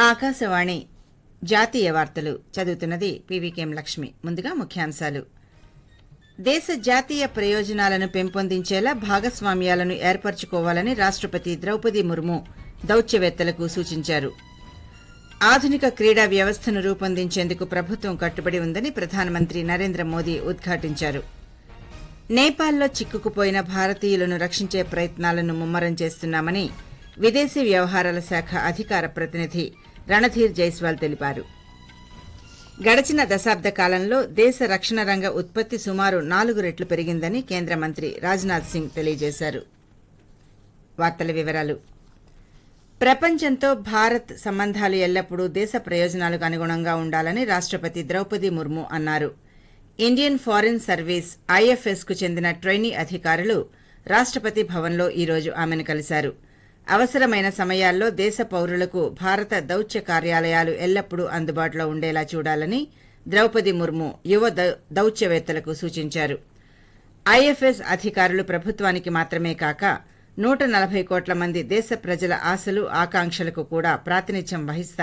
ఆకాశవాణి జాతీయ వార్తలు చదువుతున్నది పీవీకేం లక్ష్మి ముందుగా ముఖ్యాంశాలు దేశ జాతీయ ప్రయోజనాలను పెంపొందించేలా భాగస్వామ్యాలను ఏర్పరచుకోవాలని రాష్టపతి ద్రౌపది ముర్ము దౌత్యవేత్తలకు సూచించారు ఆధునిక క్రీడా వ్యవస్థను రూపొందించేందుకు ప్రభుత్వం కట్టుబడి ఉందని ప్రధానమంత్రి నరేంద్ర మోదీ ఉద్ఘాటించారు నేపాల్లో చిక్కుకుపోయిన భారతీయులను రక్షించే ప్రయత్నాలను ముమ్మరం చేస్తున్నామని విదేశీ వ్యవహారాల శాఖ అధికార ప్రతినిధి రణధీర్ జైస్వాల్ తెలిపారు గడచిన దశాబ్ద కాలంలో దేశ రక్షణ రంగ ఉత్పత్తి సుమారు నాలుగు రెట్లు పెరిగిందని కేంద్ర మంత్రి రాజ్నాథ్ సింగ్ తెలియజేశారు వార్తల వివరాలు ప్రపంచంతో భారత్ సంబంధాలు ఎల్లప్పుడూ దేశ ప్రయోజనాలకు అనుగుణంగా ఉండాలని రాష్టపతి ద్రౌపది ముర్ము అన్నారు ఇండియన్ ఫారిన్ సర్వీస్ ఐఎఫ్ఎస్ కు చెందిన ట్రైనీ అధికారులు రాష్టపతి భవన్లో ఈ రోజు ఆమెను కలిశారు అవసరమైన సమయాల్లో దేశ పౌరులకు భారత దౌత్య కార్యాలయాలు ఎల్లప్పుడూ అందుబాటులో ఉండేలా చూడాలని ద్రౌపది ముర్ము యువ దౌత్యవేత్తలకు సూచించారు ఐఎఫ్ఎస్ అధికారులు ప్రభుత్వానికి మాత్రమే కాక నూట నలభై కోట్ల మంది దేశ ప్రజల ఆశలు ఆకాంక్షలకు కూడా ప్రాతినిధ్యం వహిస్తారు